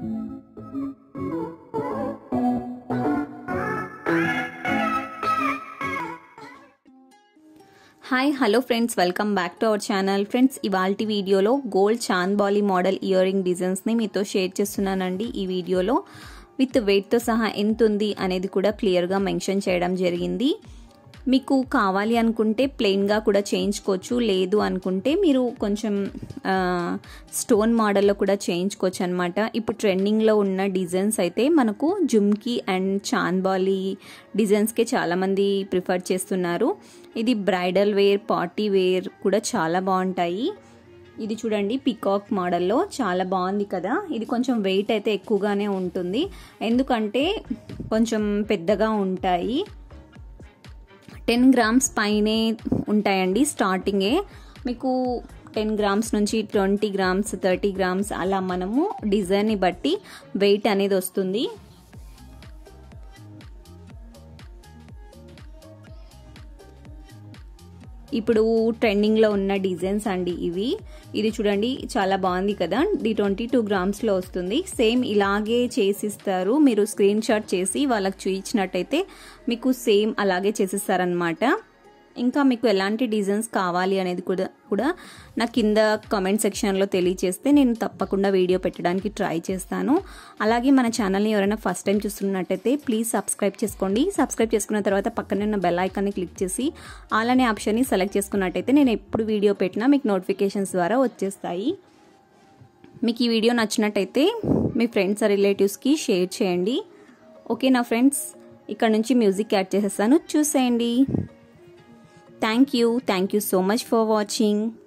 hi hello friends welcome back to our channel friends ఇవాళ వీడియోలో gold chand bali model ear ring డిజైన్స్ని మీతో షేర్ చేస్తున్నానండి ఈ వీడియోలో విత్ వెయిట్తో సహా ఎంత ఉంది అనేది కూడా క్లియర్గా మెన్షన్ చేయడం జరిగింది మీకు కావాలి అనుకుంటే ప్లెయిన్గా కూడా చేయించుకోవచ్చు లేదు అనుకుంటే మీరు కొంచెం స్టోన్ మోడల్లో కూడా చేయించుకోవచ్చు అనమాట ఇప్పుడు ట్రెండింగ్లో ఉన్న డిజైన్స్ అయితే మనకు జుమ్కీ అండ్ చాంద్బాలి డిజైన్స్కే చాలామంది ప్రిఫర్ చేస్తున్నారు ఇది బ్రైడల్ వేర్ పార్టీ వేర్ కూడా చాలా బాగుంటాయి ఇది చూడండి పికాక్ మోడల్లో చాలా బాగుంది కదా ఇది కొంచెం వెయిట్ అయితే ఎక్కువగానే ఉంటుంది ఎందుకంటే కొంచెం పెద్దగా ఉంటాయి టెన్ గ్రామ్స్ పైనే ఉంటాయండి స్టార్టింగే మీకు టెన్ గ్రామ్స్ నుంచి ట్వంటీ గ్రామ్స్ థర్టీ గ్రామ్స్ అలా మనము డిజైన్ని బట్టి వెయిట్ అనేది వస్తుంది ఇప్పుడు ట్రెండింగ్లో ఉన్న డిజైన్స్ అండి ఇవి ఇది చూడండి చాలా బాగుంది కదా ది ట్వంటీ టూ గ్రామ్స్లో వస్తుంది సేమ్ ఇలాగే చేసిస్తారు మీరు స్క్రీన్ షాట్ చేసి వాళ్ళకి చూయించినట్టయితే మీకు సేమ్ అలాగే చేసిస్తారనమాట ఇంకా మీకు ఎలాంటి డిజైన్స్ కావాలి అనేది కూడా కూడా నా కింద కామెంట్ సెక్షన్లో తెలియచేస్తే నేను తప్పకుండా వీడియో పెట్టడానికి ట్రై చేస్తాను అలాగే మన ఛానల్ని ఎవరైనా ఫస్ట్ టైం చూస్తున్నట్టయితే ప్లీజ్ సబ్స్క్రైబ్ చేసుకోండి సబ్స్క్రైబ్ చేసుకున్న తర్వాత పక్కనే ఉన్న బెల్ ఐకాన్ని క్లిక్ చేసి ఆల్ అనే ఆప్షన్ని సెలెక్ట్ చేసుకున్నట్టయితే నేను ఎప్పుడు వీడియో పెట్టినా మీకు నోటిఫికేషన్స్ ద్వారా వచ్చేస్తాయి మీకు ఈ వీడియో నచ్చినట్టయితే మీ ఫ్రెండ్స్ రిలేటివ్స్కి షేర్ చేయండి ఓకే నా ఫ్రెండ్స్ ఇక్కడ నుంచి మ్యూజిక్ యాడ్ చేసేస్తాను చూసేయండి thank you thank you so much for watching